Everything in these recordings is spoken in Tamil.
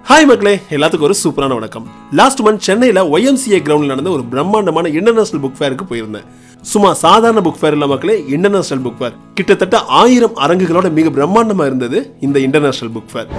ஹாய் மக்களே எல்லாத்துக்கும் ஒரு சூப்பரான வணக்கம் லாஸ்ட் மந்த் சென்னையில் ஒய்எம்சிஏ கிரவுண்டில் நடந்த ஒரு பிரம்மாண்டமான இன்டர்நேஷனல் புக் ஃபேருக்கு போயிருந்தேன் சும்மா சாதாரண புக் ஃபேர் இல்ல மக்களே இன்டர்நேஷனல் புக் ஃபேர் கிட்டத்தட்ட ஆயிரம் அரங்குகளோட மிக பிரம்மாண்டமா இருந்தது இந்த இன்டர்நேஷனல் புக் ஃபேர்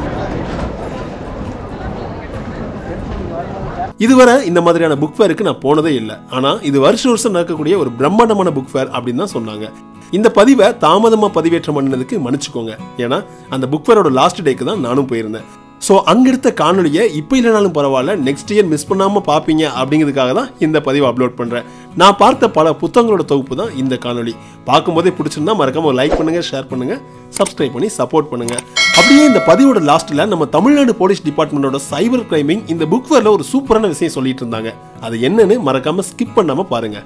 இதுவரை இந்த மாதிரியான புக் ஃபேருக்கு நான் போனதே இல்லை ஆனா இது வருஷ வருஷம் நடக்கக்கூடிய ஒரு பிரம்மாண்டமான புக் ஃபேர் அப்படின்னு தான் சொன்னாங்க இந்த பதிவை தாமதமா பதிவேற்றம் பண்ணதுக்கு மன்னிச்சுக்கோங்க ஏன்னா அந்த புக் ஃபேரோட லாஸ்ட் டேக்கு தான் நானும் போயிருந்தேன் ஸோ அங்க எடுத்த காணொலியை இப்போ இல்லைனாலும் பரவாயில்ல நெக்ஸ்ட் இயர் மிஸ் பண்ணாம பார்ப்பீங்க அப்படிங்கிறதுக்காக தான் இந்த பதிவை அப்லோட் பண்றேன் நான் பார்த்த பல புத்தகங்களோட தொகுப்பு தான் இந்த காணொலி பார்க்கும்போதே பிடிச்சிருந்தா மறக்காம ஒரு லைக் பண்ணுங்க ஷேர் பண்ணுங்க சப்ஸ்கிரைப் பண்ணி சப்போர்ட் பண்ணுங்க அப்படியே இந்த பதிவோட லாஸ்ட்ல நம்ம தமிழ்நாடு போலீஸ் டிபார்ட்மெண்டோட சைபர் கிரைமிங் இந்த புக் ஃபேர்ல ஒரு சூப்பரான விஷயம் சொல்லிட்டு இருந்தாங்க அது என்னன்னு மறக்காம ஸ்கிப் பண்ணாம பாருங்க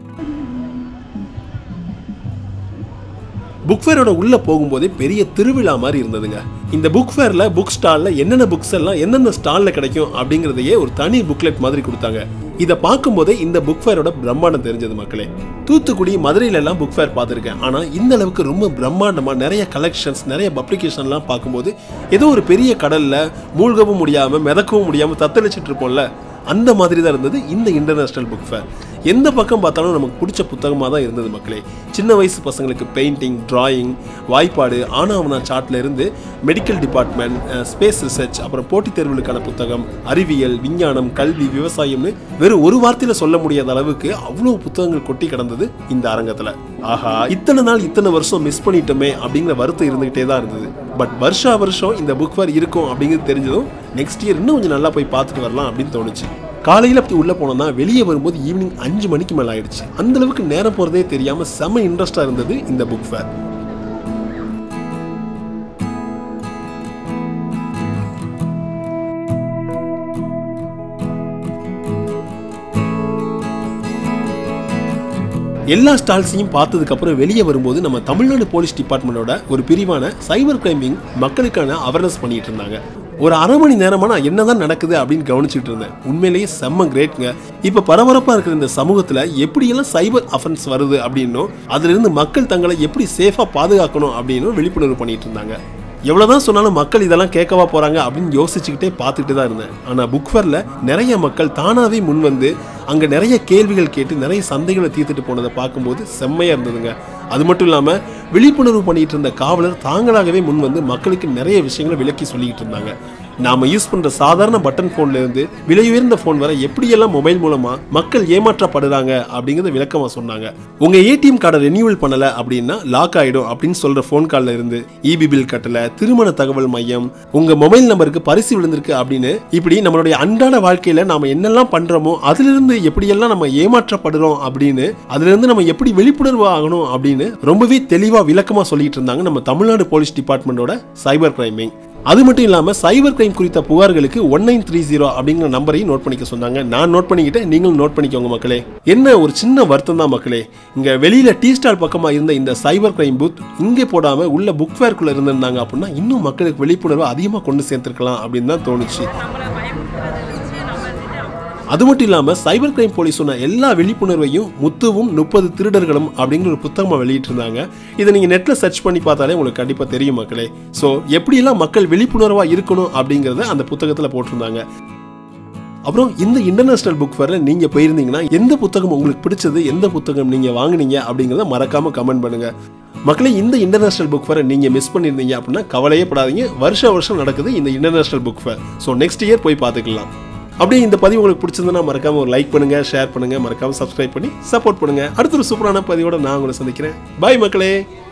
புக் ஃபேரோட உள்ள போகும்போதே பெரிய திருவிழா மாதிரி இருந்ததுங்க இந்த புக் ஃபேர்ல புக் ஸ்டால்ல என்னென்ன புக்ஸ் எல்லாம் எந்தெந்த ஸ்டால்ல கிடைக்கும் அப்படிங்கறதையே ஒரு தனி புக்லெட் மாதிரி கொடுத்தாங்க இதை பார்க்கும்போதே இந்த புக் ஃபேரோட பிரம்மாண்டம் தெரிஞ்சது மக்களே தூத்துக்குடி மதுரையில எல்லாம் புக் ஃபேர் பார்த்துருக்கேன் ஆனா இந்த அளவுக்கு ரொம்ப பிரம்மாண்டமா நிறைய கலெக்ஷன்ஸ் நிறைய பப்ளிகேஷன்லாம் பார்க்கும்போது ஏதோ ஒரு பெரிய கடல்ல மூழ்கவும் முடியாம மிதக்கவும் முடியாம தத்தளிச்சிட்டு இருப்போம்ல அந்த மாதிரி தான் இருந்தது இந்த இன்டர்நேஷனல் புக் ஃபேர் எந்த பக்கம் பார்த்தாலும் நமக்கு பிடிச்ச புத்தகமாக தான் இருந்தது மக்களே சின்ன வயசு பசங்களுக்கு பெயிண்டிங் டிராயிங் வாய்ப்பாடு ஆனாவனா சார்ட்ல இருந்து மெடிக்கல் டிபார்ட்மெண்ட் ஸ்பேஸ் ரிசர்ச் அப்புறம் போட்டித் தேர்வுகளுக்கான புத்தகம் அறிவியல் விஞ்ஞானம் கல்வி விவசாயம்னு வெறும் ஒரு வார்த்தையில சொல்ல முடியாத அளவுக்கு அவ்வளோ புத்தகங்கள் கொட்டி கிடந்தது இந்த அரங்கத்துல ஆஹா இத்தனை நாள் இத்தனை வருஷம் மிஸ் பண்ணிட்டோமே அப்படிங்கிற வருத்தம் இருந்துகிட்டே தான் இருந்தது பட் வருஷா வருஷம் இந்த புக் ஃபேர் இருக்கும் அப்படிங்கிறது தெரிஞ்சதும் நெக்ஸ்ட் இயர் இன்னும் கொஞ்சம் நல்லா போய் பார்த்துட்டு வரலாம் அப்படின்னு தோணுச்சு காலையில் அப்படி உள்ளே போனோம்னா வெளியே வரும்போது ஈவினிங் அஞ்சு மணிக்கு மேலே ஆயிடுச்சு அந்த அளவுக்கு நேரம் போகிறதே தெரியாமல் செம இன்ட்ரெஸ்டாக இருந்தது இந்த புக் ஃபேர் எல்லா ஸ்டால்ஸையும் பார்த்ததுக்கு அப்புறம் வெளியே வரும்போது நம்ம தமிழ்நாடு போலீஸ் டிபார்ட்மெண்டோட ஒரு பிரிவான சைபர் கிரைமிங் மக்களுக்கான அவேர்னஸ் பண்ணிட்டு இருந்தாங்க ஒரு அரை மணி நேரமா நான் என்னதான் நடக்குது அப்படின்னு கவனிச்சுட்டு இருந்தேன் உண்மையிலேயே செம்ம கிரேட்ங்க இப்ப பரபரப்பா இருக்கிற இந்த சமூகத்துல எப்படியெல்லாம் சைபர் அஃபென்ஸ் வருது அப்படின்னும் அதுல இருந்து மக்கள் தங்களை எப்படி சேஃபா பாதுகாக்கணும் அப்படின்னு விழிப்புணர்வு பண்ணிட்டு இருந்தாங்க எவ்வளவுதான் சொன்னாலும் மக்கள் இதெல்லாம் கேட்கவா போறாங்க அப்படின்னு யோசிச்சுக்கிட்டே பார்த்துட்டு தான் இருந்தேன் ஆனா புக் ஃபேர்ல நிறைய மக்கள் தானாவே முன் வந்து அங்க நிறைய கேள்விகள் கேட்டு நிறைய சந்தைகளை தீர்த்துட்டு போனதை பார்க்கும்போது செம்மையா இருந்ததுங்க அது மட்டும் இல்லாம விழிப்புணர்வு பண்ணிட்டு இருந்த காவலர் தாங்களாகவே முன் வந்து மக்களுக்கு நிறைய விஷயங்களை விளக்கி சொல்லிட்டு இருந்தாங்க நாம யூஸ் பண்ற சாதாரண பட்டன் போன்ல இருந்து விலை உயர்ந்த போன் வரை எப்படியெல்லாம் மொபைல் மூலமா மக்கள் ஏமாற்றப்படுறாங்க அப்படிங்கறத விளக்கமா சொன்னாங்க உங்க ஏடிஎம் கார்டை ரெனியூவல் பண்ணல அப்படின்னா லாக் ஆயிடும் அப்படின்னு சொல்ற போன் கால்ல இருந்து இபி பில் கட்டல திருமண தகவல் மையம் உங்க மொபைல் நம்பருக்கு பரிசு விழுந்திருக்கு அப்படின்னு இப்படி நம்மளுடைய அன்றாட வாழ்க்கையில நாம என்னெல்லாம் பண்றோமோ அதுல இருந்து எப்படியெல்லாம் நம்ம ஏமாற்றப்படுறோம் அப்படின்னு அதுல இருந்து நம்ம எப்படி விழிப்புணர்வு ஆகணும் அப்படின்னு ரொம்பவே தெளிவா விளக்கமா சொல்லிட்டு இருந்தாங்க நம்ம தமிழ்நாடு போலீஸ் டிபார்ட்மெண்டோட சைபர் கிரைமிங் அது மட்டும் இல்லாம சைபர் கிரைம் குறித்த புகார்களுக்கு ஒன் நைன் த்ரீ ஜீரோ அப்படிங்கிற நம்பரையும் நோட் பண்ணிக்க சொன்னாங்க நான் நோட் பண்ணிக்கிட்டேன் நீங்களும் நோட் பண்ணிக்கோங்க மக்களே என்ன ஒரு சின்ன வருத்தம் தான் மக்களே இங்க வெளியில டீ ஸ்டால் பக்கமா இருந்த இந்த சைபர் கிரைம் பூத் இங்கே போடாம உள்ள புக் ஃபேர்க்குள்ள இருந்திருந்தாங்க அப்படின்னா இன்னும் மக்களுக்கு விழிப்புணர்வு அதிகமா கொண்டு சேர்த்திருக்கலாம் அப்படின்னு தான் தோணுச்சு நம்மளை பயமுறுத்துறதை வச்சு நம்ம வந்துட்டு அவங்க அது மட்டும் இல்லாம சைபர் கிரைம் போலீஸ் சொன்ன எல்லா விழிப்புணர்வையும் முத்துவும் முப்பது திருடர்களும் அப்படிங்கிற ஒரு புத்தகமா வெளியிட்டிருந்தாங்க இதை நீங்க நெட்ல சர்ச் பண்ணி பார்த்தாலே உங்களுக்கு கண்டிப்பா தெரியும் மக்களே ஸோ எப்படியெல்லாம் மக்கள் விழிப்புணர்வா இருக்கணும் அப்படிங்கறத அந்த புத்தகத்துல போட்டிருந்தாங்க அப்புறம் இந்த இன்டர்நேஷனல் புக் ஃபேர்ல நீங்க போயிருந்தீங்கன்னா எந்த புத்தகம் உங்களுக்கு பிடிச்சது எந்த புத்தகம் நீங்க வாங்குனீங்க அப்படிங்கறத மறக்காம கமெண்ட் பண்ணுங்க மக்களே இந்த இன்டர்நேஷனல் புக் ஃபேரை நீங்க மிஸ் பண்ணியிருந்தீங்க அப்படின்னா கவலையே படாதீங்க வருஷ வருஷம் நடக்குது இந்த international book fair so next year போய் பார்த்துக்கலாம் அப்படியே இந்த பதிவு உங்களுக்கு பிடிச்சிருந்தா மறக்காம ஒரு லைக் பண்ணுங்க ஷேர் பண்ணுங்க மறக்காம சப்ஸ்கிரைப் பண்ணி சப்போர்ட் பண்ணுங்க அடுத்த ஒரு சூப்பரான பதிவோட நான் உங்களை சந்திக்கிறேன் பாய் மக்களே